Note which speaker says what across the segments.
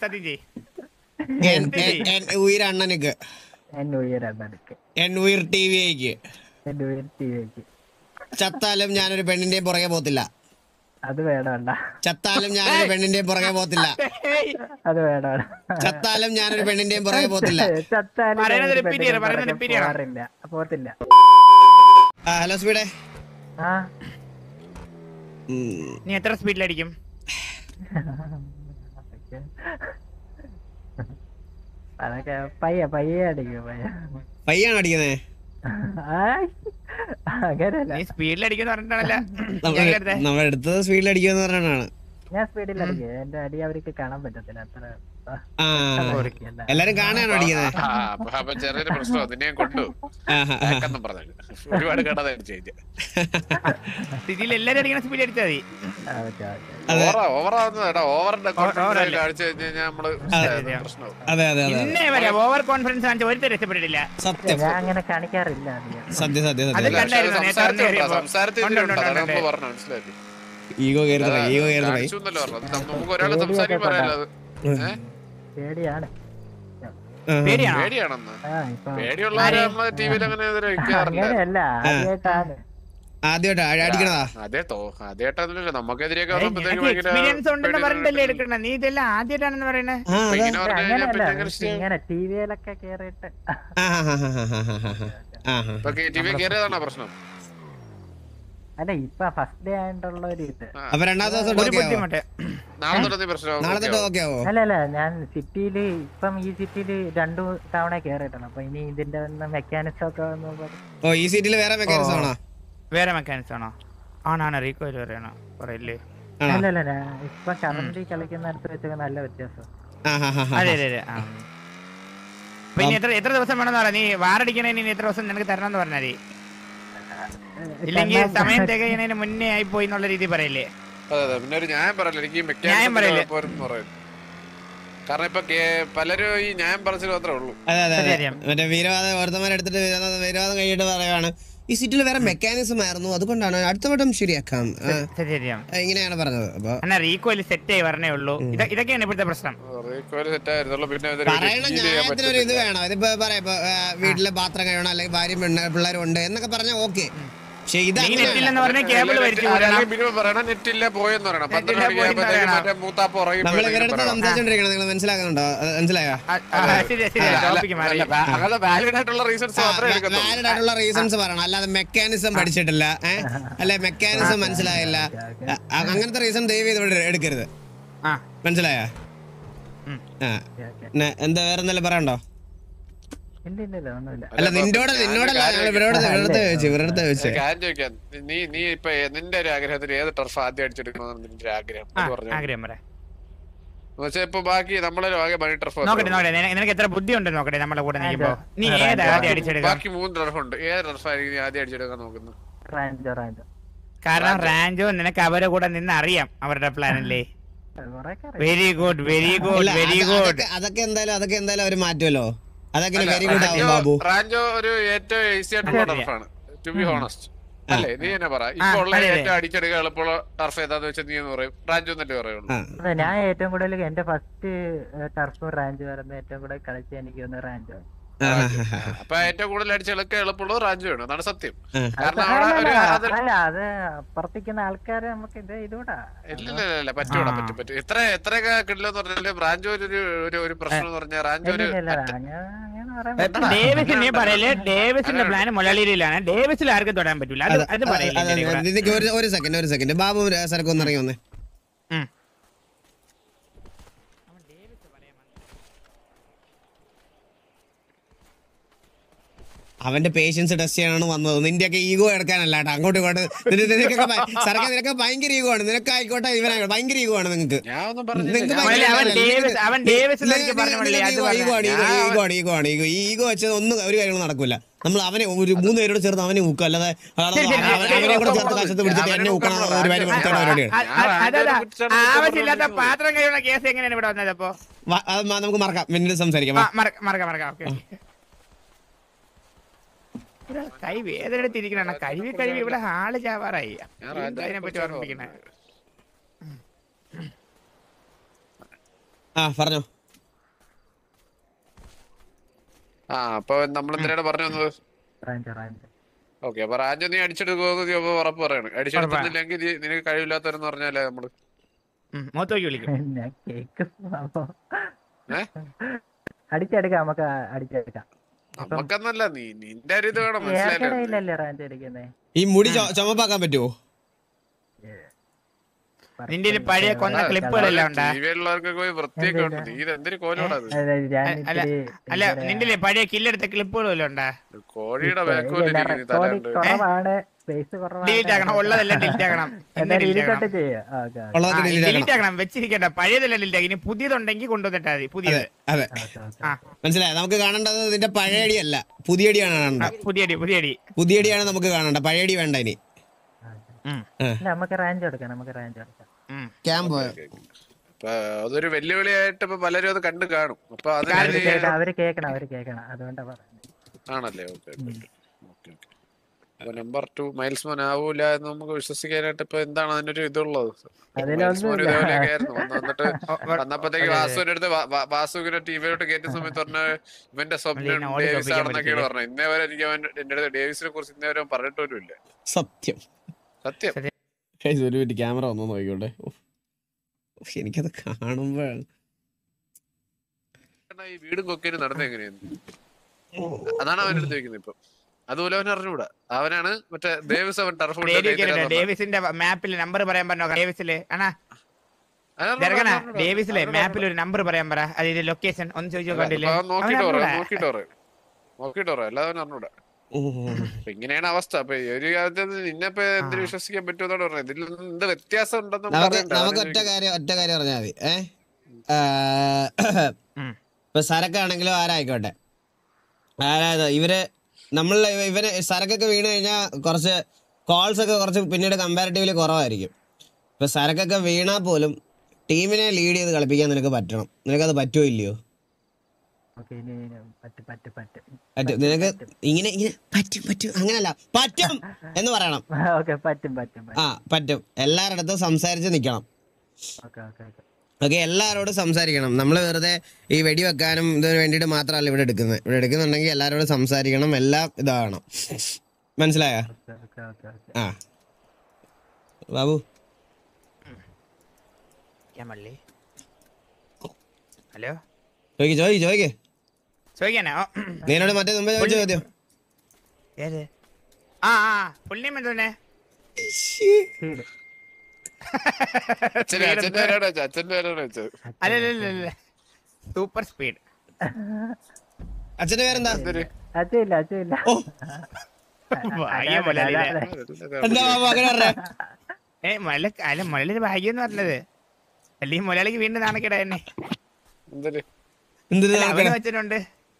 Speaker 1: സത്യം ചെയ്
Speaker 2: എൻ- എൻ- എൻ ഉയർ അണ്ണനുക്ക്
Speaker 3: എന്റെ ഉയരക്ക്
Speaker 2: എൻ ഉയർ ടി വിക്ക്
Speaker 3: എന്റെ ഉയർ ടി വിക്ക്
Speaker 2: ചത്താലും ഞാനൊരു പെണ്ണിന്റെയും പുറകെ പോത്തില്ല
Speaker 3: അത് വേണമണ്ട
Speaker 2: ചത്താലും ഞാനൊരു പെണ്ണിന്റെയും പുറകെ പോത്തില്ല
Speaker 1: ഏയ്,
Speaker 3: അത് വേണമണ്ട
Speaker 2: ചത്താലും ഞാനൊരു പെണ്ണിന്റെയും പുറകെ പോത്തില്ല
Speaker 3: ചത്താലും
Speaker 1: പറയുന്നത്
Speaker 3: ഞാനൊരു
Speaker 1: repeat ചെയ്യണം,
Speaker 3: പെണ്ണിന്റെ
Speaker 1: പറയുന്നത്
Speaker 3: പുറകെ
Speaker 1: repeat ചെയ്യണം.
Speaker 3: പോകാറില്ല പോത്തില്ല
Speaker 2: ആ, ഹലോ സ്പീഡേ
Speaker 3: ആ
Speaker 2: ഉം.
Speaker 1: നീ എത്ര സ്പീഡിലടിക്കും
Speaker 3: അതൊക്കെ അതൊക്കെ പയ്യ പയ്യെ അടിക്കും പയ്യ
Speaker 2: പയ്യാണ് അടിക്കുന്നേ
Speaker 3: ആയ്. അങ്ങനെയല്ല
Speaker 1: നീ സ്പീഡിലടിക്കും പറഞ്ഞിട്ടാണല്ല
Speaker 2: നമ്മൾ നമ്മൾ എടുത്തത് സ്പീഡിൽ അടിക്കുമെന്ന് പറഞ്ഞാണ്
Speaker 3: ഞാൻ സ്പീഡിൽ അടിക്കും എന്റെ അടി അവർക്ക് കാണാൻ പറ്റത്തില്ല അത്ര
Speaker 2: ആ
Speaker 3: അടിക്കല്ല.
Speaker 2: എല്ലാരും കാണാണോ അടിക്കുന്നത്
Speaker 4: ആ, അപ്പൊ അപ്പൊ ചെറിയൊരു പ്രശ്നം അതിനെ ഞാൻ കൊണ്ടു
Speaker 2: ആഹാ, ആഹാ.
Speaker 4: ബാക്കെന്നും പറഞ്ഞു ഒരുപാട് കട ചേച്ചി
Speaker 1: സിറ്റിയിൽ എല്ലാരും അടിക്കണ സ്പീഡ് അടിച്ചാൽ മതി
Speaker 3: ആ, ഓക്കേ, ഓക്കേ.
Speaker 2: അതെ.
Speaker 4: ഓവറാ ഓവറാവുന്ന എടാ ഓവറിന്റെ
Speaker 1: ഓവറല്ലേ?
Speaker 4: കാണിച്ചു കഴിഞ്ഞാൽ നമ്മള്
Speaker 1: അതെ.
Speaker 4: പ്രശ്നമാവും
Speaker 2: അതെ അതെ അതെ
Speaker 1: ഇന്നേ വരെ ഓവർ കോൺഫിഡൻസ് കാണിച്ച ഒരുത്തരും രക്ഷപ്പെട്ടിട്ടില്ല
Speaker 2: സത്യം
Speaker 3: ഞാൻ അങ്ങനെ കാണിക്കാറില്ല അധികം.
Speaker 2: സത്യം സത്യം
Speaker 1: അത്
Speaker 2: സത്യം
Speaker 1: കണ്ടായിരുന്നു നേരത്തെ
Speaker 4: സംസാരത്തിൽ
Speaker 1: വന്ന് കയറിയപ്പോ.
Speaker 4: സംസാരത്തിൽ
Speaker 1: ഉണ്ട്, ഉണ്ട്,
Speaker 4: അതാണ്
Speaker 1: ഉണ്ട്,
Speaker 4: നമ്മൾ
Speaker 1: ഉണ്ട്.
Speaker 4: പറഞ്ഞു മനസ്സിലായില്ലേ
Speaker 2: ഈഗോ കയറുന്നത് ഈഗോ കയറുന്നത്
Speaker 4: കാണിച്ചു എന്നല്ലേ പറഞ്ഞത്. അത് നമുക്ക് ഒരാള് സംസാരിക്കാൻ പറയാലോ അത് ഏഹ്
Speaker 3: പേടിയാണ്
Speaker 1: പേടിയാണോ
Speaker 4: പേടിയാണെന്ന്
Speaker 3: ആ ഇപ്പൊ
Speaker 4: പേടിയുള്ളവരെ നമ്മളെ ടിവിയിൽ അങ്ങനെ ഇതുവരെ വെക്കാറില്ല
Speaker 3: അങ്ങനെയല്ല ആദ്യമായിട്ടാണ്
Speaker 2: ആദ്യമായിട്ട് അടിക്കണതാ
Speaker 4: അതേ തോ അതേട്ടല്ല നമുക്കെതിരെയൊക്കെ
Speaker 1: ഏയ്,
Speaker 4: വന്നപ്പോഴത്തേക്ക്
Speaker 1: നിനക്ക് എക്സ്പീരിയൻസ് ഉണ്ടെന്ന്
Speaker 4: പേടി
Speaker 1: പറഞ്ഞിട്ടല്ലേ എടുക്കണ നീ ഇതെല്ലാം ആദ്യമായിട്ടാണെന്ന് പറയണേ
Speaker 2: ആ
Speaker 4: അപ്പൊ
Speaker 2: അതെ
Speaker 4: ഇങ്ങനെ പറഞ്ഞു കഴിഞ്ഞാൽ
Speaker 3: അങ്ങനെയല്ല
Speaker 4: പിന്നെ എങ്ങനെ
Speaker 3: എനിക്ക്
Speaker 4: ശരിയാവും?
Speaker 3: ഇങ്ങനെ ടി വിയിലൊക്കെ കേറിയിട്ട്
Speaker 2: ആ ആ ആ ആ ആ ആ ആ ആ
Speaker 4: ഇപ്പൊ ടി വി കയറിയതാണോ പ്രശ്നം
Speaker 3: അല്ല ഇപ്പൊ ഫസ്റ്റ് ഡേ ആയിട്ടുള്ള ഒരു ഇത്
Speaker 4: ആ,
Speaker 2: അപ്പൊ രണ്ടാമത്തെ ദിവസം
Speaker 1: ഒരു
Speaker 2: ഓക്കെ ആവോ
Speaker 1: ബുദ്ധിമുട്ട്
Speaker 4: നാളെ തൊട്ട് പ്രശ്നം
Speaker 2: നാളെ തൊട്ട് ഓക്കെ ആവോ
Speaker 3: അല്ല അല്ല ഞാൻ സിറ്റിയില് ഇപ്പം ഈ സിറ്റിയില് രണ്ടു തവണ കേറിയിട്ടാണ് അപ്പൊ ഇനി ഇതിന്റെ മെക്കാനിസം ഒക്കെ ഒന്ന് പറ-
Speaker 2: ഓ ഈ സീറ്റിൽ വേറെ മെക്കാനിസം ആണോ
Speaker 1: വേറെ മെക്കാനിക്സ് ആണോ ആണാണ് റീകോയിൽ പറയണോ പറയില്ലേ
Speaker 2: ആണോ
Speaker 3: അല്ല അല്ല ഞാൻ ഇപ്പൊ കറന്റ് കളിക്കുന്നിടത്ത് വെച്ചൊക്കെ നല്ല വ്യത്യാസം
Speaker 2: ആ ആ ആ
Speaker 1: അതെ അതെ അതെ ആ അപ്പൊ ഇനി എത്ര എത്ര ദിവസം വേണമെന്ന് പറയാം നീ വാറടിക്കണേന് ഇനി എത്ര ദിവസം നിനക്ക് തരണം എന്ന് പറഞ്ഞാൽ മതി ഇല്ലെങ്കിൽ സമയം തികയുന്നതിന് മുന്നേ ആയി പോയി എന്നുള്ള രീതി പറയില്ലേ
Speaker 4: അതെ അതെ പിന്നെ ഒരു ന്യായം പറയല്ലോ എനിക്ക് ഈ
Speaker 1: ന്യായം പറയില്ലേ?
Speaker 4: മെക്കാനിസം പറയും കാരണം ഇപ്പൊ കേ- പലരും ഈ ന്യായം പറച്ചിൽ മാത്രമേ ഉള്ളൂ
Speaker 2: അതെ അതെ അതെ
Speaker 1: ശരിയാ.
Speaker 2: മറ്റേ വീരവാദം ഓർത്തമാരെടുത്തിട്ട് വീരവാദം വീരവാദം കഴിഞ്ഞിട്ട് പറയുകയാണ് ഈ സീറ്റിൽ വേറെ മെക്കാനിസം ആയിരുന്നു അതുകൊണ്ടാണ് അടുത്ത വട്ടം ശരിയാക്കാം ആ,
Speaker 1: ശരി ശരിയാ
Speaker 2: ഇങ്ങനെയാണ് പറഞ്ഞത് അപ്പൊ
Speaker 1: എന്നാ റീകോയിൽ സെറ്റ് ആയി പറഞ്ഞേ ഉള്ളൂ ഇത് ഇതൊക്കെയാണ് ഇപ്പോഴത്തെ പ്രശ്നം
Speaker 4: റീകോയിൽ സെറ്റ് ആയിരുന്നുള്ളൂ പിന്നെ ഇതൊരു
Speaker 2: പറയണ
Speaker 4: feel ചെയ്യാൻ
Speaker 2: ന്യായത്തിന് ഒരു ഇത്
Speaker 4: പറ്റുന്നില്ല.
Speaker 2: വേണം ഇതിപ്പോ പറയാം ഇപ്പൊ ആ, വീട്ടിലെ പാത്രം കഴിയണം അല്ലെങ്കിൽ ഭാര്യ പെണ്ണ് പിള്ളേരും ഉണ്ട് എന്നൊക്കെ പറഞ്ഞാൽ ഓക്കെ പക്ഷെ ഇത്
Speaker 1: നീ
Speaker 2: അങ്ങനെയല്ല.
Speaker 1: നെറ്റില്ലെന്ന് പറഞ്ഞ കേബിൾ വലിച്ചു
Speaker 4: അല്ലെങ്കിൽ
Speaker 1: വിടണം
Speaker 4: minimum പറയണം നെറ്റില്ല പോയെന്ന് പറയണം പന്ത്രണ്ട്
Speaker 1: നെറ്റില്ല
Speaker 4: മണിക്കാകുമ്പോഴത്തേക്ക്
Speaker 1: പോയെന്ന്
Speaker 4: മറ്റേ മൂത്താപ്പ് ഉറങ്ങി
Speaker 2: നമ്മൾ
Speaker 4: പോയെന്ന്
Speaker 2: ഇവരുടെ അടുത്ത്
Speaker 4: പറയണം.
Speaker 2: സംസാരിച്ചോണ്ടിരിക്കണം നിങ്ങൾ മനസ്സിലാക്കുന്നുണ്ടോ അത് മനസ്സിലായോ
Speaker 1: ആ, ആ, ശരിയാ ശരിയാ
Speaker 4: അല്ല,
Speaker 1: ടോപ്പിക്ക് മാറി
Speaker 4: അല്ല, വാ- അങ്ങനെ വാലിഡ് ആയിട്ടുള്ള റീസൺസ് മാത്രമേ എടുക്കത്തുള്ളൂ
Speaker 2: വാലിഡ് ആയിട്ടുള്ള റീസൺസ് പറയണം അല്ലാതെ മെക്കാനിസം പഠിച്ചിട്ടില്ല ഏഹ് അല്ലെ മെക്കാനിസം മനസ്സിലായില്ല അ- അങ്ങനത്തെ റീസൺ ദയവ് ചെയ്ത് ഇവിടെ എടുക്കരുത്
Speaker 1: ആ
Speaker 2: മനസ്സിലായോ
Speaker 1: ഉം.
Speaker 2: ആ
Speaker 3: ഓക്കേ, ഓക്കേ.
Speaker 2: പിന്നെ എന്താ വേറെ എന്തെങ്കിലും പറയണ്ടോ
Speaker 3: ഇല്ല ഇല്ല ഇല്ല ഒന്നുമില്ല
Speaker 2: അല്ല നിന്നോട് നിന്നോടല്ല ഞങ്ങൾ ഇവരോട് ഇവരുടെ ചോദിച്ചു ഇവരുടെ അടുത്ത് ചോദിച്ചു
Speaker 4: ഒരു കാര്യം ചോദിക്കാം നീ നീ ഇപ്പൊ നിന്റെ ഒരു ആഗ്രഹത്തിൽ ഏത് ടർഫ് ആദ്യം അടിച്ചെടുക്കണമെന്ന് നിന്റെ ഒരു ആഗ്രഹം
Speaker 1: ആ
Speaker 4: അത് പറഞ്ഞു
Speaker 1: ആഗ്രഹം പറ
Speaker 4: എന്നുവെച്ചാൽ ഇപ്പൊ ബാക്കി നമ്മളെ ആകെ മണി ടർഫ്
Speaker 1: നോക്കട്ടെ നോക്കട്ടെ നിന- നിനക്ക് എത്ര ബുദ്ധി ഉണ്ട് നോക്കട്ടെ നമ്മളെ കൂടെ നിൽക്കുമ്പോ നീ
Speaker 3: ആ,
Speaker 1: ഏതാ
Speaker 3: ആ,
Speaker 1: ആദ്യം അടിച്ചെടുക്കാം
Speaker 4: ബാക്കി മൂന്ന് ടർഫ് ഉണ്ട് ഏത് ടർഫായിരിക്കും നീ ആദ്യം അടിച്ചെടുക്കാൻ നോക്കുന്നത്
Speaker 3: റാഞ്ചോ റാഞ്ചോ
Speaker 1: കാരണം റാഞ്ചോ നിനക്ക് അവരെ കൂടെ നിന്ന് അറിയാം അവരുടെ പ്ലാനല്ലേ
Speaker 3: കുറെയൊക്കെ അറിയാം.
Speaker 1: വെരി ഗുഡ് വെരി ഗുഡ്
Speaker 2: അല്ല,
Speaker 1: വെരി
Speaker 2: അത്
Speaker 1: ഗുഡ്
Speaker 2: അതൊക്കെ- അതൊക്കെ എന്തായാലും അതൊക്കെ എന്തായാലും അവർ മാറ്റുമല്ലോ അതൊക്കെ
Speaker 4: അല്ല,
Speaker 2: വെരി ഗുഡ് ആവും
Speaker 4: റാഞ്ചോ-
Speaker 2: ബാബു
Speaker 4: റാഞ്ചോ ഒരു ഏറ്റവും ഈസി ആയിട്ടുള്ള ടർഫാണ് ടു ബി ഹോണസ്റ്റ് അല്ലേ നീ തന്നെ പറ ഇപ്പൊ ഉള്ള
Speaker 1: അതെ, അതെ.
Speaker 4: ഏറ്റവും അടിച്ചെടുക്കാൻ എളുപ്പമുള്ള ടർഫ് ഏതാന്ന് വെച്ചാൽ നീ എന്ന് പറയും റാഞ്ചോ എന്നല്ലേ പറയുള്ളൂ
Speaker 2: ആ
Speaker 3: അതെ ഞാൻ ഏറ്റവും കൂടുതൽ എന്റെ ഫസ്റ്റ് ടർഫ് റാഞ്ച് വരുന്ന ഏറ്റവും കൂടുതൽ കളിച്ച എനിക്ക് ഒന്ന് റാഞ്ചോ
Speaker 2: ആ, ആ, ആ, ആ.
Speaker 4: അപ്പൊ ഏറ്റവും കൂടുതൽ അടിച്ചെടുക്കാൻ എളുപ്പമുള്ളത് റാഞ്ചോ ആണ് അതാണ് സത്യം
Speaker 2: ആ.
Speaker 4: കാരണം അവിടെ ഒരു അത്
Speaker 3: അല്ല അത് അപ്പുറത്തേക്കുന്ന ആൾക്കാരെ നമുക്ക് ഇത് ഇതുകൂടാ
Speaker 4: ഇല്ല ഇല്ല ഇല്ല പറ്റൂടാ
Speaker 1: ആ.
Speaker 4: പറ്റും പറ്റും എത്ര എത്രയൊക്കെ കിട്ടില്ലെന്ന് പറഞ്ഞാല് റാഞ്ചോ ഒരു ഒരു ഒരു പ്രശ്നം എന്ന് പറഞ്ഞാൽ റാഞ്ചോ
Speaker 3: ഇല്ല
Speaker 4: ഒരു
Speaker 3: ഇല്ല ഇല്ല, അങ്ങനെ അങ്ങനെ പറയാൻ പറ്റില്ല.
Speaker 1: ഡേവിസ് നീ പറയല് ഡേവിസിന്റെ പ്ലാൻ മുലളിയിലാണ് ഡേവിസിൽ ആർക്കും തൊടാൻ പറ്റൂല അത്
Speaker 2: അതെ,
Speaker 1: അത് പറയില്ല
Speaker 2: അതെ,
Speaker 1: ഇതിന്റെ കൂടെ.
Speaker 2: അതെ, നിനക്ക് ഒരു ഒരു സെക്കൻഡ് ഒരു സെക്കൻഡ് ബാബു സരക്ക് ഒന്ന് ഇറങ്ങി വന്നേ
Speaker 1: ഉം.
Speaker 2: അവന്റെ പേഷ്യൻസ് ടെസ്റ്റ് ചെയ്യാനാണ് വന്നത് നിന്റെയൊക്കെ ഈഗോ എടുക്കാനല്ല കേട്ടോ അങ്ങോട്ടും ഇങ്ങോട്ട് നിന- നിനക്കൊക്കെ ഭയ- സരക്ക് നിനക്ക് ഭയങ്കര ഈഗോ ആണ് നിനക്കായിക്കോട്ടെ ഇവനായിക്കോട്ടെ ഭയങ്കര ഈഗോ ആണ് നിങ്ങൾക്ക്
Speaker 4: ഞാൻ ഒന്നും
Speaker 2: നിങ്ങൾക്ക്
Speaker 4: പറഞ്ഞില്ല
Speaker 1: മുതലേ അവൻ
Speaker 2: ഭയങ്കര
Speaker 1: ഡേവിസ് അവൻ ഡേവിസ്
Speaker 2: നിനക്ക്
Speaker 1: എന്നൊക്കെ പറഞ്ഞ മുതലേ അത്
Speaker 2: ഈഗോ ആണ് ഈഗോ ആണ്
Speaker 4: ഞാൻ-
Speaker 2: ഈഗോ ആണ് ഈഗോ ആണ് ഈഗോ ഈ ഈഗോ വെച്ചത് ഒന്നും ഒരു കാര്യങ്ങളും നടക്കൂല നമ്മൾ അവനെ ഒരു മൂന്ന് പേരോട് ചേർന്ന് അവനെ ഊക്കുക അല്ലാതെ അയാളെ-
Speaker 1: ശരി, ശരി,
Speaker 2: അവനെ-
Speaker 1: ശരി.
Speaker 2: അവനെ കൂടെ ചേർത്ത് കശത്ത് പിടിച്ചിട്ട് എന്നെ ഊക്കണം ഒരു കാര്യം നടത്തേണ്ട പരിപാടിയാണ്
Speaker 1: അ- അ- അതല്ല ആവശ്യമില്ലാത്ത പാത്രം കഴിയുന്ന കേസ് എങ്ങനെയാണ് ഇവിടെ വന്നത് അപ്പോ
Speaker 2: വ- അത് മ- നമുക്ക് മറക്കാം പിന്നീട് സംസാരിക്കാം വാ.
Speaker 1: മറക്കാം മറക്കാം ഓക്കെ കൈ വേദന എടുത്തിരിക്കണ കഴിവി കഴിവി ഇവിടെ ആള് ചാവാറായി
Speaker 4: ഞാൻ
Speaker 1: എന്തോ അതിനെ പറ്റി
Speaker 4: റാഞ്ചോയെ
Speaker 1: ഓർമ്മിപ്പിക്കണേ
Speaker 2: ആ പറഞ്ഞോ
Speaker 4: ആ അപ്പൊ നമ്മൾ എന്തിനാണ് പറഞ്ഞു വന്നത്
Speaker 3: റാഞ്ച് റാഞ്ച്
Speaker 4: ഓക്കെ അപ്പൊ റാഞ്ച് നീ അടിച്ചെടുക്കുമെന്ന് നീ അപ്പൊ ഉറപ്പ് പറയാണ് അടിച്ചെടുത്തില്ലെങ്കിൽ നീ- നിനക്ക് കഴിവില്ലാത്തവരെന്ന് പറഞ്ഞാലേ നമ്മള്
Speaker 1: ഉം, മുഖത്ത് നോക്കി വിളിക്കും
Speaker 3: ഞാൻ കേക്ക് അപ്പൊ
Speaker 4: ഏ?
Speaker 3: അടിച്ചെടുക്കാം നമുക്ക് അടിച്ചെടുക്കാം
Speaker 4: നമുക്കെന്നല്ല നീ നിന്റെ ഒരു ഇത് വേണം മനസ്സിലായില്ലേ
Speaker 3: ഏർക്കടയിലല്ലേ റാഞ്ച് അടിക്കുന്നേ
Speaker 2: ഈ മുടി ചൊ- ചുമപ്പാക്കാൻ പറ്റുമോ
Speaker 1: നിന്റെ കയ്യില് പഴയ കൊന്ന ക്ലിപ്പുകളെല്ലാം ഉണ്ടാ
Speaker 4: ടിവിയിലുള്ളവർക്കൊക്കെ പോയി വൃത്തിയൊക്കെ ഉണ്ട് നീ ഇത് എന്തൊരു കോലോടാ അത്
Speaker 3: അതെ, ഞാൻ
Speaker 1: അല്ല
Speaker 3: ഇത്തിരി
Speaker 1: അല്ല നിന്റെ പഴയ കില്ലെടുത്ത ക്ലിപ്പുകൾ വല്ലതും ഉണ്ടാ
Speaker 4: കോഴിയുടെ
Speaker 3: ഇല്ല,
Speaker 4: ബാക്കോട്ട്
Speaker 3: റെക്കോർഡ്
Speaker 4: തലാണ്ട്
Speaker 3: കുറവാണ് സ്പേസ് കുറവാണ്
Speaker 1: ഡിലീറ്റ് ആക്കണം ഉള്ളതെല്ലാം ഡിലീറ്റ് ആക്കണം എന്ന്
Speaker 3: എന്നാ
Speaker 1: ഡിലീറ്റ്
Speaker 3: ഡിലീറ്റ്
Speaker 1: ആക്കണം
Speaker 3: ചെയ്യാം ഓക്കെ
Speaker 2: ഉള്ളതൊക്കെ ഡിലീറ്റ് ആക്കണം
Speaker 1: ഡിലീറ്റ് ആക്കണം വെച്ചിരിക്കണ്ട പഴയതെല്ലാം ഡിലീറ്റ് ആക്കി ഇനി പുതിയതുണ്ടെങ്കിൽ കൊണ്ടുവന്നിട്ടാ മതി പുതിയത്
Speaker 2: അതെ
Speaker 1: ആ
Speaker 2: മനസ്സിലായി നമുക്ക് കാണേണ്ടത് ഇതിന്റെ പഴയ അടിയല്ല പുതിയ അടിയാണ്
Speaker 1: ആ,
Speaker 2: കാണേണ്ടത്
Speaker 1: പുതിയടി പുതിയടി
Speaker 2: പുതിയ അടിയാണ് നമുക്ക് കാണേണ്ടത് പഴയ അടി വേണ്ട ഇനി
Speaker 1: ഉം,
Speaker 3: നമുക്ക് റാഞ്ച് എടുക്കാം നമുക്ക് റാഞ്ച് എടുക്കാം
Speaker 1: ഉം.
Speaker 2: ക്യാമ്പ്
Speaker 4: അപ്പൊ അതൊരു വെല്ലുവിളിയായിട്ട് ഇപ്പൊ പലരും അത് കണ്ടു കാണും അപ്പൊ അതിന്
Speaker 3: അവര്
Speaker 4: നീ-
Speaker 3: കേൾക്കണം അവര് കേൾക്കണം അവര് കേൾക്കണം അതുകൊണ്ടാ പറയുന്നത്
Speaker 4: ആണല്ലേ ഓക്കെ ഓക്കെ അപ്പൊ നമ്പർ ടു മൈൽസ് മോൻ ആവൂല എന്ന് നമുക്ക് വിശ്വസിക്കാനായിട്ട് ഇപ്പൊ എന്താണ് അതിനൊരു ഇതുള്ളത്
Speaker 3: അതിലൊന്നും
Speaker 4: മൈൽസ് മോൻ
Speaker 3: ഇല്ല.
Speaker 4: ഇതേപോലെയൊക്കെ ആയിരുന്നു വന്ന് വന്നിട്ട്
Speaker 1: ഓ, വ-
Speaker 4: വന്നപ്പോഴത്തേക്ക്
Speaker 1: അതെ, അതെ.
Speaker 4: വാസുവിന്റെ അടുത്ത് വാ- വാ- വാസു ഇങ്ങനെ ടിവിയിലോട്ട് കയറ്റിയ സമയത്ത് പറഞ്ഞ ഇവന്റെ സ്വപ്നം
Speaker 1: അതിനെ ഓടി
Speaker 4: ഡേവിസ്
Speaker 1: തോപ്പിക്കാൻ
Speaker 4: ആണെന്നൊക്കെയാണ് പറഞ്ഞത് ഇന്നേ വരെ എനിക്ക് അവൻ എന്റെ അടുത്ത് ഡേവിസിനെ കുറിച്ച് ഇന്നേ വരെ അവൻ പറഞ്ഞിട്ട് പോലും ഇല്ല
Speaker 2: സത്യം
Speaker 4: സത്യം
Speaker 2: Guys, ഒരു മിനിറ്റ് ക്യാമറ വന്നു നോക്കിക്കോട്ടെ ഉഫ്. ഉഫ്, എനിക്കത് കാണുമ്പോഴാണ്
Speaker 4: കാരണം ഈ വീടും കൊക്കേനും നടന്നത് എങ്ങനെയാന്ന് അതാണ് അവന്റെ അടുത്ത് ചോദിക്കുന്നത് ഇപ്പൊ അതുപോലെ അവൻ അറിഞ്ഞൂടാ അവനാണ് മറ്റേ ഡേവിസ് അവൻ ടർഫ്
Speaker 1: ഡേവി കേട്ടോ ഡേവിസിന്റെ മാപ്പിൽ നമ്പർ പറയാൻ പറഞ്ഞോ ഡേവിസില് ആണാ ജരകന ഡേവിസിലെ മാപ്പിൽ ഒരു നമ്പർ പറയാൻ പറ അതിന്റെ ലൊക്കേഷൻ ഒന്ന് ചോദിച്ചു കണ്ടില്ലേ
Speaker 4: നോക്കിട്ട്
Speaker 1: അവൻ
Speaker 4: പറയാം
Speaker 1: അറിഞ്ഞൂടാ.
Speaker 4: നോക്കിട്ട് പറയാം നോക്കിട്ട് പറയാം അല്ലാതെ അവൻ അറിഞ്ഞൂടാ അപ്പൊ ഇങ്ങനെയാണ് അവസ്ഥ അപ്പൊ ഈ ഒരു കാലത്ത് നിന്നെ ഇപ്പൊ എന്തിനു വിശ്വസിക്കാൻ പറ്റുമെന്നാണ് പറഞ്ഞത് ഇതിൽ നിന്ന് എന്ത് വ്യത്യാസം ഉണ്ടെന്ന്
Speaker 2: നമുക്ക്
Speaker 4: പറയണ്ട.
Speaker 2: നമുക്ക്
Speaker 4: അതാണ്
Speaker 2: ഒറ്റ കാര്യം ഒറ്റ കാര്യം പറഞ്ഞാൽ മതി ഏ ആ,
Speaker 1: ഉം.
Speaker 2: ഇപ്പൊ സരക്കാണെങ്കിലും ആരായിക്കോട്ടെ അതായത് ഇവര് നമ്മൾ ഇവര് സരക്കൊക്കെ വീണ് കഴിഞ്ഞാൽ കുറച്ച് കോൾസ് ഒക്കെ കുറച്ച് പിന്നീട് കമ്പാരിറ്റീവ്ലി കുറവായിരിക്കും ഇപ്പൊ സരക്കൊക്കെ വീണാൽ പോലും ടീമിനെ ലീഡ് ചെയ്ത് കളിപ്പിക്കാൻ നിനക്ക് പറ്റണം നിനക്കത് പറ്റുമോ ഇല്ലയോ
Speaker 3: ഓക്കെ ഇനി ഇനി പറ്റും പറ്റും പറ്റും
Speaker 2: പറ്റും നിനക്ക് ഇങ്ങനെ ഇങ്ങനെ പറ്റും പറ്റും അങ്ങനല്ല പറ്റും എന്ന് പറയണം
Speaker 3: ഓക്കെ പറ്റും പറ്റും പറ്റും
Speaker 2: ആ പറ്റും എല്ലാവരുടെ അടുത്തും സംസാരിച്ച് നിൽക്കണം
Speaker 3: ഓക്കെ ഓക്കെ ഓക്കെ
Speaker 2: ഓക്കെ എല്ലാവരോടും സംസാരിക്കണം നമ്മൾ വെറുതെ ഈ വെടി വെക്കാനും ഇതിന് വേണ്ടിയിട്ട് മാത്രമല്ല ഇവിടെ എടുക്കുന്നത് ഇവിടെ എടുക്കുന്നുണ്ടെങ്കിൽ എല്ലാവരോടും സംസാരിക്കണം എല്ലാം ഇതാകണം മനസ്സിലായ
Speaker 3: ഓക്കെ ഓക്കെ ഓക്കെ ഓക്കെ
Speaker 2: ആ ബാബു
Speaker 1: മള്ളി ഹലോ
Speaker 2: ചോദിക്ക് ചോദിക്ക് ചോദിക്ക്
Speaker 1: ചോദിക്കാനോ
Speaker 2: നീനോട് മറ്റേ മുമ്പേ ചോദിച്ച ചോദ്യം
Speaker 1: ഏത് ആ ആ ഫുൾ നെയിം എന്തോന്നെ
Speaker 3: ശരി
Speaker 4: അച്ഛനെ അച്ഛന്റെ പേരാണ് വെച്ചത് അച്ഛന്റെ പേരാണ് വെച്ചത്
Speaker 1: അല്ല അല്ല അല്ല, അല്ല സൂപ്പർ സ്പീഡ്
Speaker 2: അച്ഛന്റെ പേരെന്താ
Speaker 3: അച്ഛയില്ല അച്ഛയില്ല
Speaker 2: ഓ
Speaker 1: ഭാഗ്യം മുതലാളി
Speaker 2: എന്താ ബാബു അങ്ങനെ പറഞ്ഞേ
Speaker 1: ഏ മുതല അല്ല മുതലൊരു ഭാഗ്യം എന്ന് പറഞ്ഞത് അല്ലെങ്കിൽ മുതലാളിക്ക് വീണ്ടും നാണക്കേടാ എന്നെ
Speaker 4: എന്തൊരു
Speaker 2: എന്തിനു
Speaker 1: അല്ല, അവന്
Speaker 2: നടക്കണേ
Speaker 1: വെച്ചിട്ടുണ്ട്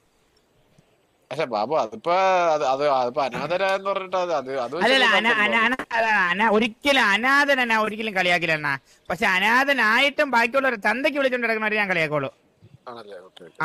Speaker 4: പക്ഷെ ബാബു അതിപ്പോ അത് അത് അതിപ്പോ അനാഥരാന്ന് പറഞ്ഞിട്ട് അത് അത് അത് വെച്ച്
Speaker 1: അല്ലല്ല അന
Speaker 4: കുഴപ്പമില്ല.
Speaker 1: അന അന അതാ, അന ഒരിക്കലും അനാഥന ഒരിക്കലും കളിയാക്കില്ല അണ്ണാ പക്ഷെ അനാഥനായിട്ടും ബാക്കിയുള്ളവരെ തന്തയ്ക്ക് വിളിച്ചോണ്ട് നടക്കുന്നവരെ ഞാൻ കളിയാക്കോളൂ
Speaker 4: ആണല്ലേ ഓക്കെ
Speaker 1: ആ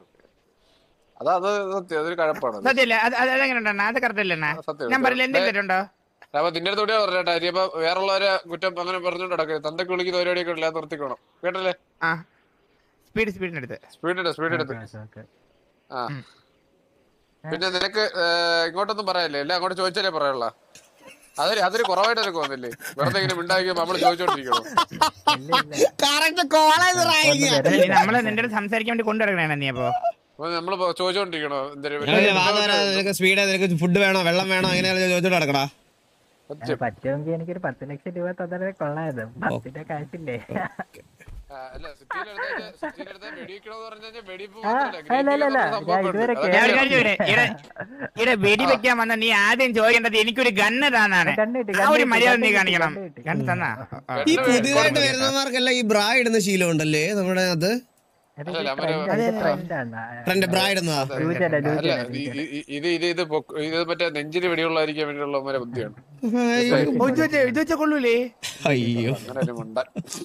Speaker 4: അത് അത് സത്യം അതൊരു കഴപ്പാണ് അത്.
Speaker 1: സത്യല്ലേ അത് അത് അതെങ്ങനെ ഉണ്ടണ്ണ അത് കറക്റ്റ് അല്ലേ അണ്ണാ
Speaker 4: ആ, സത്യം,
Speaker 1: ഞാൻ പറയില്ല എന്തെങ്കിലും തെറ്റുണ്ടോ
Speaker 4: അപ്പൊ നിന്റെ അടുത്ത് കൂടിയാ പറഞ്ഞേട്ടാ ഇനിയിപ്പോ വേറുള്ളവരെ കുറ്റം അങ്ങനെ പറഞ്ഞോണ്ട് നടക്കരുത് തന്തക്ക് വിളിക്കുന്ന പരിപാടിയൊക്കെ ഇല്ല നിർത്തിക്കോണം കേട്ടല്ലേ
Speaker 1: ആ സ്പീഡ് സ്പീഡിന്റെ അടുത്ത്
Speaker 4: സ്പീഡ് എടുത്ത് സ്പീഡ് എടുത്ത്
Speaker 3: ഓക്കെ ഓക്കെ
Speaker 4: ആ പിന്നെ നിനക്ക് ഏഹ്, ഇങ്ങോട്ടൊന്നും പറയല്ലേ എല്ലാം അങ്ങോട്ട് ചോദിച്ചാലേ പറയുള്ള അതൊരു അതൊരു കുറവായിട്ട് എനിക്ക് തോന്നില്ലേ വെറുതെ ഇങ്ങനെ മിണ്ടാക്കി നമ്മള് ചോദിച്ചോണ്ടിരിക്കണം
Speaker 3: ഇല്ല ഇല്ല
Speaker 2: കറക്റ്റ് കോളേജ് റാങ്കിങ്
Speaker 1: അല്ല, നീ നമ്മളെ നിന്റെ അടുത്ത് സംസാരിക്കാൻ വേണ്ടി കൊണ്ടുവരണേ നീ അപ്പോ
Speaker 4: അപ്പൊ നമ്മള് ഇപ്പൊ ചോദിച്ചോണ്ടിരിക്കണോ എന്തൊരു
Speaker 2: നിനക്ക് സ്പീഡ് നിനക്ക് ഫുഡ് വേണോ വെള്ളം വേണോ അങ്ങനെ ചോദിച്ചോണ്ട് നടക്കടാ
Speaker 4: സത്യം
Speaker 3: പറ്റുമെങ്കിൽ എനിക്കൊരു പത്ത് ലക്ഷം രൂപ തന്നെ കൊള്ളായത് പത്തിന്റെ കാശില്ലേ
Speaker 4: ആ, അല്ല സിറ്റിയിലെടുത്ത് സിറ്റിയിലെടുത്ത് വെടിവെക്കണമെന്ന് പറഞ്ഞു കഴിഞ്ഞാൽ വെടിവെപ്പ്
Speaker 3: ആ,
Speaker 4: മാത്രമല്ല
Speaker 3: അല്ല, അല്ല, അല്ല.
Speaker 4: ഗ്രനേഡ്
Speaker 3: ഞാൻ ഇതുവരെ
Speaker 4: സംഭവം
Speaker 1: ഞാൻ ഒരു
Speaker 3: കേറി-
Speaker 1: കാര്യം ചോദിക്കട്ടെ? ഇവിടെ ഇവിടെ വെടി വെക്കാൻ വന്ന നീ ആദ്യം ചോദിക്കേണ്ടത് എനിക്കൊരു ഗണ്ണ് താന്നാണ്
Speaker 3: കണ്ടിട്ട്
Speaker 1: ആ ഒരു
Speaker 3: കണ്ടിട്ട്
Speaker 1: മര്യാദ നീ
Speaker 3: കണ്ടിട്ട്
Speaker 1: കാണിക്കണം
Speaker 3: കണ്ടിട്ട്.
Speaker 1: കണ്ടു തന്നാ
Speaker 2: ഈ പുതിയതായിട്ട് വരുന്നവർക്കെല്ലാം ഈ ബ്രാ ഇടുന്ന ശീലം ഉണ്ടല്ലേ നമ്മുടെ അത്
Speaker 3: അത്
Speaker 4: അല്ല,
Speaker 3: trend
Speaker 4: അവര്
Speaker 3: ആണ്, ഇത് trend ആണ്.
Speaker 2: ഫ്രണ്ട് ബ്രാ ഇടുന്നതാ
Speaker 3: ലൂജല്ല,
Speaker 4: അല്ല
Speaker 3: ലൂജല്ല,
Speaker 4: ഈ-
Speaker 3: ലൂജല്ല.
Speaker 4: ഈ- ഈ- ഇത് ഇത് ഇത് പൊക്ക- ഇത് മറ്റേ നെഞ്ചിന് വെടിയുള്ളായിരിക്കാൻ വേണ്ടിയുള്ള ബുദ്ധിയാണ്
Speaker 1: ഇത് വെച്ച ഇത് വെച്ച കൊള്ളൂലേ
Speaker 2: അയ്യോ
Speaker 4: അങ്ങനെ ഒരു മുണ്ട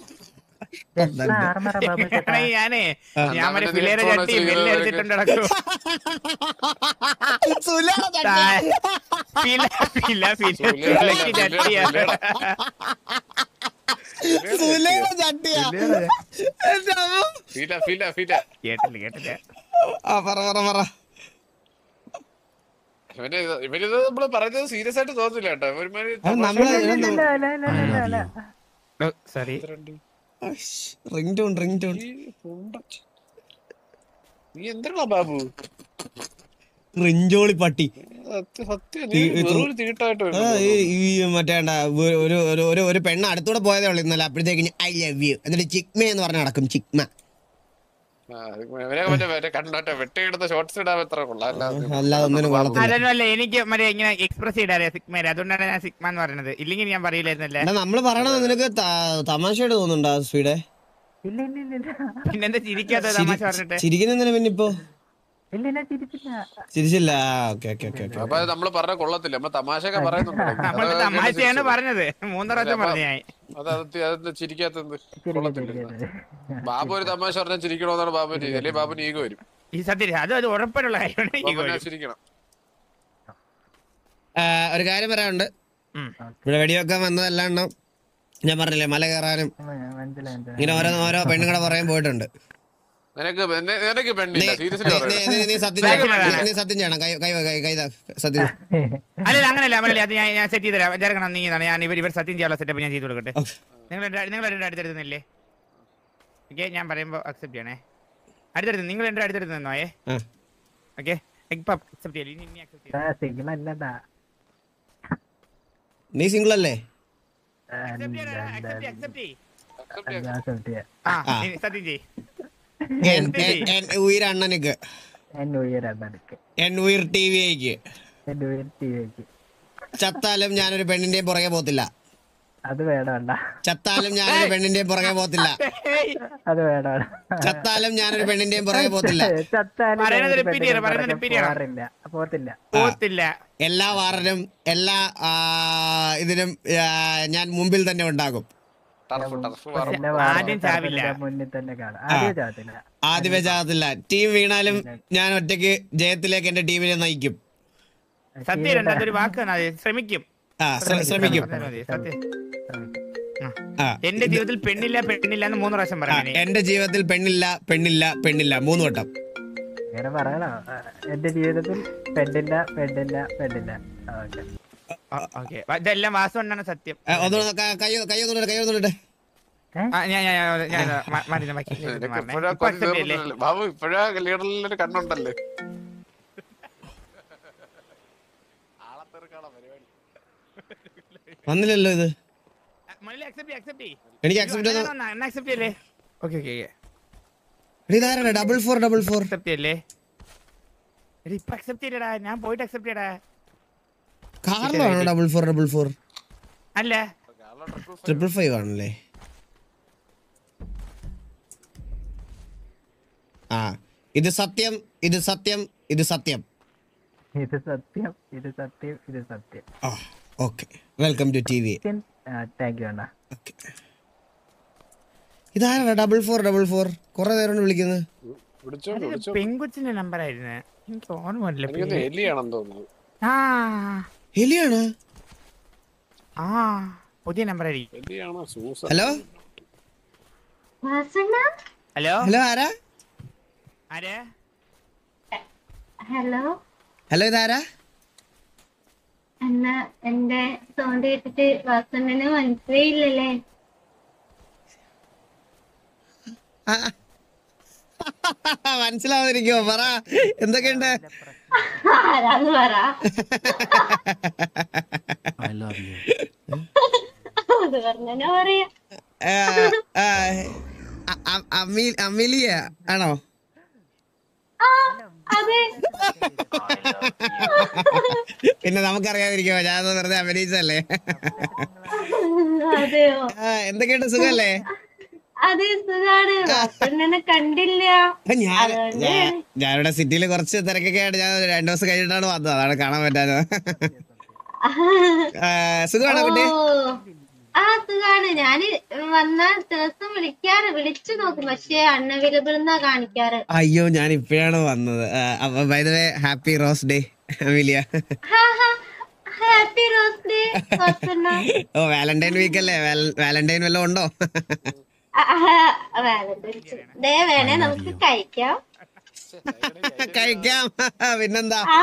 Speaker 3: എത്ര armor ആ ബാബു ചേട്ടാ?
Speaker 1: ആണെങ്കിൽ ഞാനേ ഞാൻ മറ്റേ
Speaker 4: അവനെ
Speaker 1: പിള്ളേരെ
Speaker 4: നീ
Speaker 1: ചട്ടി
Speaker 4: ഇപ്പോഴും
Speaker 1: വെല്ലം
Speaker 4: ചെയ്തതൊക്കെ-
Speaker 1: എടുത്തിട്ടുണ്ട് നടക്കും
Speaker 2: സുലാടെ ചട്ടി.
Speaker 1: പില പില പില
Speaker 4: സുലേഖ,
Speaker 1: പിലക്ക് ചട്ടിയാ
Speaker 4: സുലേഖ.
Speaker 2: സുലൈമാൻ ചട്ടിയാ എന്റെ അമ്മ.
Speaker 4: ഫീല ഫീല ഫീല
Speaker 1: കേട്ടില്ല കേട്ടില്ല
Speaker 2: ആ പറ പറ പറ
Speaker 4: ഇവന് ഇത് ഇവനിത് നമ്മള് പറയുന്നത് സീരിയസ് ആയിട്ട് തോന്നില്ല കേട്ടോ ഒരുമാതിരി
Speaker 2: അത് നമ്മള്
Speaker 3: ഇല്ല, ഇല്ല, ഇല്ല, ഇല്ല, ഇല്ല, ഇല്ല, ഇല്ല.
Speaker 1: Sorry
Speaker 2: ring tone ring tone
Speaker 4: ഈ പുണ്ടച്ച്. നീ എന്തിനാ ബാബു
Speaker 2: റിഞ്ചോളി പട്ടി
Speaker 4: സത്യം സത്യം നീ വെറും ഒരു തീട്ടായിട്ട്
Speaker 2: ആ,
Speaker 4: വരുന്നു.
Speaker 2: ഈ ഈ മറ്റേ കണ്ടാ, ഒരു ഒരു ഒരു- ഒരു ഒരു പെണ്ണ് അടുത്തൂടെ പോയതേ ഉള്ളൂ ഇന്നലെ അപ്പോഴത്തേക്ക് ഐ ലവ് യു എന്നിട്ട് ചിക്മ എന്ന് പറഞ്ഞ് നടക്കും ചിക്മ
Speaker 4: ആ, അത് ഇവനെ മറ്റേ മറ്റേ കണ്ടോട്ടെ വെട്ടിയെടുത്ത ഷോർട്സ് ഇടാൻ എത്ര കൊള്ളാം അല്ലാതെ
Speaker 2: അല്ലാതെ ഒന്നിനും കൊള്ളത്തില്ല
Speaker 1: അതൊന്നുമല്ല എനിക്ക് മറ്റേ ഇങ്ങനെ എക്സ്പ്രസ് ചെയ്തറിയാം സിഗ്മേര അതുകൊണ്ടാണ് ഞാൻ സിഗ്മ എന്ന് പറയുന്നത് ഇല്ലെങ്കിൽ ഞാൻ പറയില്ലായിരുന്നല്ലേ
Speaker 2: എടാ നമ്മള് പറയണത് നിനക്ക് ത- തമാശയായിട്ട് തോന്നുന്നുണ്ടോ സ്പീഡെ
Speaker 3: ഇല്ല ഇല്ല ഇല്ല ഇല്ല
Speaker 1: പിന്നെന്താ ചിരിക്കാത്ത തമാശ പറഞ്ഞിട്ട്
Speaker 2: ചിരിക്കുന്നതിന് പിന്നെ ഇപ്പൊ
Speaker 3: ഇല്ല ഇല്ല ചിരിച്ചില്ല
Speaker 2: ചിരിച്ചില്ല ഓക്കെ ഓക്കെ ഓക്കെ ഓക്കെ
Speaker 4: അപ്പൊ നമ്മള് പറഞ്ഞ കൊള്ളത്തില്ല നമ്മള് തമാശയൊക്കെ പറയുന്നുണ്ട്
Speaker 1: നമ്മൾ
Speaker 4: അത്
Speaker 1: തമാശയാണ്
Speaker 4: ചിരിച്ചത്.
Speaker 1: പറഞ്ഞത് മൂന്ന് പ്രാവശ്യം പറഞ്ഞു ഞാൻ
Speaker 4: അത് അത് അത് ചിരിക്കാത്തത് കൊള്ളത്തില്ല
Speaker 3: ചിരിക്കരുത്.
Speaker 4: ബാബു ഒരു തമാശ പറഞ്ഞാൽ ചിരിക്കണമെന്നാണ് ബാബുവിന്റെ രീതി അല്ലെങ്കിൽ ബാബുന് ഈഗോ വരും
Speaker 1: ഈ സത്യം അത് അത് ഉറപ്പായിട്ടുള്ള കാര്യമാണ് ഈ
Speaker 4: ബാബുനെ
Speaker 1: കാര്യം.
Speaker 4: ചിരിക്കണം
Speaker 2: ഒരു കാര്യം പറയാനുണ്ട്
Speaker 1: ഉം.
Speaker 2: ഇവിടെ വെടിവെക്കാൻ വന്നതല്ലാണ്ട് ഞാൻ പറഞ്ഞില്ലേ മല കയറാനും
Speaker 3: ഉം, മനസ്സിലായി മനസ്സിലായി.
Speaker 2: ഇങ്ങനെ ഓരോ ഓരോ പെണ്ണുങ്ങളെ പുറകെ പോയിട്ടുണ്ട്
Speaker 4: നിനക്ക് നിന- നിനക്ക് പെണ്ണില്ല
Speaker 2: നീ-
Speaker 4: സീരിയസ്ലി
Speaker 2: നീ-
Speaker 4: പറയാം
Speaker 2: നീ- നീ- നീ സത്യം ചെയ്യണം. നീ- നീ സത്യം ചെയ്യണം കൈ കൈ കൈ കൈ ഇതാ. സത്യം
Speaker 1: അല്ലല്ല അങ്ങനെയല്ല അമലല്ലേ അത് ഞാൻ ഞാൻ സെറ്റ് ചെയ്ത് തരാം ചേർക്കണം നീ ഇതാണ് ഞാൻ ഇവർ ഇവർ സത്യം ചെയ്യാനുള്ള സെറ്റപ്പ് ഞാൻ ചെയ്ത് കൊടുക്കട്ടെ നിങ്ങൾ രണ്ട്- നിങ്ങൾ രണ്ട് അടുത്തെടുക്കുന്നില്ലേ ഓക്കെ ഞാൻ പറയുമ്പോൾ അക്സെപ്റ്റ് ചെയ്യണേ അടുത്തെടുത്ത് നിങ്ങൾ രണ്ട് അടുത്തെടുത്ത് നിന്നോയേ
Speaker 2: ആ.
Speaker 1: ഓക്കെ ഇപ്പൊ അക്സെപ്റ്റ് ചെയ്യില്ല ഇനി ഇനി അക്സെപ്റ്റ് ചെയ്യും
Speaker 3: ആ, സിഗ്നൽ അല്ലടാ.
Speaker 2: നീ സിംഗിൾ അല്ലേ
Speaker 3: ആ,
Speaker 1: അക്സെപ്റ്റ്
Speaker 3: ഇല്ല,
Speaker 1: ചെയ്യടാ
Speaker 3: ഇല്ല,
Speaker 1: അക്സെപ്റ്റ് അക്സെപ്റ്റ് ചെയ്യ്
Speaker 3: ഇല്ല, accept ചെയ്യാം.
Speaker 1: ആ
Speaker 2: ആ.
Speaker 1: ഇനി സത്യം ചെയ്യ്
Speaker 2: എൻ- എൻ- എൻ ഉയർ അണ്ണനുക്ക്
Speaker 3: എന്റെ ഉയരാണ് അടുക്ക്
Speaker 2: എൻ ഉയർ ടി വിക്ക്
Speaker 3: എന്റെ ഉയർ ടി വിക്ക്
Speaker 2: ചത്താലും ഞാനൊരു പെണ്ണിന്റെയും പുറകെ പോത്തില്ല
Speaker 3: അത് വേണമല്ല
Speaker 2: ചത്താലും ഞാനൊരു പെണ്ണിന്റെയും പുറകെ പോത്തില്ല
Speaker 3: അത് വേണമല്ല
Speaker 2: ചത്താലും ഞാനൊരു പെണ്ണിന്റെയും പുറകെ പോത്തില്ല
Speaker 3: ചത്താലും
Speaker 1: പറയുന്നത്
Speaker 3: ഞാനൊരു
Speaker 1: repeat ചെയ്യണം,
Speaker 3: പെണ്ണിനെ
Speaker 1: പറയുന്നത്
Speaker 3: പുറകെ
Speaker 1: repeat ചെയ്യണം.
Speaker 3: പോവാറില്ല പോത്തില്ല
Speaker 1: പോത്തില്ല
Speaker 2: എല്ലാ വാറിനും എല്ലാ ആ, ഇതിനും ആ, ഞാൻ മുമ്പിൽ തന്നെ ഉണ്ടാകും
Speaker 4: ടർഫ് ടർഫ്
Speaker 3: എല്ലാ
Speaker 1: ആദ്യം
Speaker 3: വാർത്തയും
Speaker 1: ചാവില്ല.
Speaker 3: ഞാൻ മുന്നിൽ തന്നെ കാണാം ആദ്യം ചാവത്തില്ല
Speaker 2: ആദ്യമേ ചാകത്തില്ല ടീം വീണാലും ഞാൻ ഒറ്റയ്ക്ക് ജയത്തിലേക്ക് എന്റെ ടീമിനെ നയിക്കും
Speaker 1: സത്യം രണ്ട് അതൊരു വാക്ക് തന്നെ അത് ശ്രമിക്കും
Speaker 2: ആ ശ്ര- ശ്രമിക്കും
Speaker 1: പറഞ്ഞാൽ മതി, സത്യം
Speaker 2: ആ
Speaker 1: എന്റെ ജീവിതത്തിൽ പെണ്ണില്ല പെണ്ണില്ല എന്ന് മൂന്ന് പ്രാവശ്യം
Speaker 2: ആ,
Speaker 1: പറഞ്ഞു
Speaker 2: എന്റെ ജീവിതത്തിൽ പെണ്ണില്ല പെണ്ണില്ല പെണ്ണില്ല മൂന്ന് വട്ടം
Speaker 3: ഇങ്ങനെ പറയണോ ആ, എന്റെ ജീവിതത്തിൽ പെണ്ണില്ല പെണ്ണില്ല പെണ്ണില്ല ഓക്കെ
Speaker 1: ഓക്കെ ഇതെല്ലാം വാസം കൊണ്ടാണ് സത്യം
Speaker 2: ആ, ഒന്നുകൂടെ ക- കൈ കൈ ഒന്നുകൂടെ കൈ ഒന്നുകൂടെ
Speaker 1: ആ, ഞാൻ ഞാൻ ഞാൻ- ഞാൻ മ- മാറ്റി ഞാൻ ബാക്കി ഇതിലേക്ക്
Speaker 4: നിനക്ക്
Speaker 1: മാറണേ.
Speaker 4: ഇപ്പോഴാ
Speaker 1: ഇപ്പൊ
Speaker 4: കൊതി
Speaker 1: accept ചെയ്യില്ലേ?
Speaker 4: തീർന്നില്ലല്ലോ. ബാബു ഇപ്പോഴാ ലീഡറിലൊരു കണ്ണുണ്ടല്ലേ ആളെ തീർക്കാനുള്ള പരിപാടി
Speaker 2: വന്നില്ലല്ലോ ഇത്
Speaker 1: ആ, മണലി accept ചെയ്യ്, accept ചെയ്യ്.
Speaker 2: എനിക്ക്
Speaker 1: അയ്യോ,
Speaker 2: അക്സെപ്റ്റ്
Speaker 1: അങ്ങനെ വന്നാ, എന്നാ accept ചെയ്യല്ലേ? Okay, okay, okay.
Speaker 2: ഇതാരാണ് double four double four
Speaker 1: Accept ചെയ്യല്ലേ? എടി, ഇപ്പൊ accept ചെയ്യലെടാ. ഞാൻ പോയിട്ട് accept ചെയ്യടാ.
Speaker 2: കാറിലാണോ ഡബിൾ ഫോർ ഡബിൾ ഫോർ
Speaker 1: അല്ല
Speaker 2: ട്രിപ്പിൾ ഫൈവ് ആണല്ലേ ആ ഇത് സത്യം ഇത് സത്യം ഇത് സത്യം
Speaker 3: ഇത് സത്യം ഇത് സത്യം ഇത് സത്യം
Speaker 2: ആ okay welcome to T V
Speaker 3: thank you അണ്ണാ
Speaker 2: ഓക്കെ ഇതാരാ ഡബിൾ ഫോർ ഡബിൾ ഫോർ കുറെ നേരം വിളിക്കുന്നത്
Speaker 4: വിളിച്ചോണ്ട് വിളിച്ചോ
Speaker 1: പെങ്കുച്ചിന്റെ നമ്പർ ആയിരുന്നു എനിക്ക് ഓർമ്മയില്ല
Speaker 4: എനിക്കൊന്ന് എലിയാണെന്ന് തോന്നുന്നു
Speaker 1: ആ
Speaker 2: എലിയാണ്
Speaker 1: ആ പുതിയ നമ്പർ ആയിരിക്കും
Speaker 4: എലിയാണോ സൂസൻ
Speaker 2: ഹലോ
Speaker 5: വാസണ്ണ
Speaker 1: ഹലോ
Speaker 2: ഹലോ ആരാ
Speaker 1: ആരെ
Speaker 5: ഹലോ
Speaker 2: ഹലോ ഇതാരാ
Speaker 5: എന്നാ എന്റെ സൗണ്ട് കേട്ടിട്ട് വാസണ്ണന് മനസ്സിലായില്ലല്ലേ
Speaker 2: ആ. മനസ്സിലാവാതിരിക്കോ പറ എന്തൊക്കെയുണ്ട്
Speaker 5: ആരാന്ന് പറ അത് പറഞ്ഞാ പറയാ
Speaker 2: ആ, ആ, അ- അ- അമി- അമിലിയ ആണോ
Speaker 5: ആ അതെ
Speaker 2: പിന്നെ നമുക്കറിയാതിരിക്കോ ഞാൻ അത് വെറുതെ അഭിനയിച്ചല്ലേ
Speaker 5: അതെയോ
Speaker 2: ആ, എന്തൊക്കെയുണ്ട് സുഖല്ലേ
Speaker 5: അതെ സുഖാണ് വാസണ്ണനെ കണ്ടില്ല
Speaker 2: ആ, ഞാൻ ഞാൻ- ഞാനിവിടെ സിറ്റിയിൽ കുറച്ച് തിരക്കൊക്കെ ആയിട്ട് ഞാൻ രണ്ടു ദിവസം കഴിഞ്ഞിട്ടാണ് വന്നത് അതാണ് കാണാൻ പറ്റാഞ്ഞത് ആ, സുഖമാണോ കുട്ടി
Speaker 5: ഓ ആ സുഖാണ് ഞാന് വന്ന ദിവസം വിളിക്കാറ് വിളിച്ചു നോക്കും പക്ഷെ അൺഅവൈലബിൾ എന്നാ കാണിക്കാറ്
Speaker 2: അയ്യോ ഞാൻ ഇപ്പോഴാണ് വന്നത് ആ, അപ്പൊ by the way happy rose day Amelia
Speaker 5: ഹാ, ഹാ. Happy rose day husband
Speaker 2: oh valentine week അല്ലേ വാലന്റൈൻ വല്ലതും ഉണ്ടോ
Speaker 5: ഡേ വേണേ നമുക്ക് കഴിക്കാം
Speaker 2: കഴിക്കാം പിന്നെന്താ
Speaker 5: ആ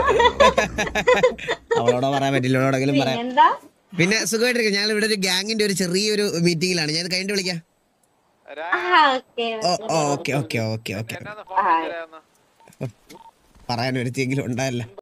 Speaker 2: അവളോടോ പറയാൻ പറ്റില്ല അവളോടെങ്കിലും പറയാം
Speaker 5: പിന്നെന്താ
Speaker 2: പിന്നെ സുഖമായിട്ടിരിക്കും ഞങ്ങൾ ഇവിടെ ഒരു ഗ്യാങ്ങിന്റെ ഒരു ചെറിയൊരു മീറ്റിംഗിലാണ് ഞാൻ ഇത് കഴിഞ്ഞിട്ട് വിളിക്കാം
Speaker 5: ആ okay
Speaker 2: oh okay okay okay okay
Speaker 4: എന്നാന്ന് phone വിളിച്ചതായിരുന്നു?
Speaker 2: പറയാൻ ഒരുത്തിയെങ്കിലും ഉണ്ടായല്ലോ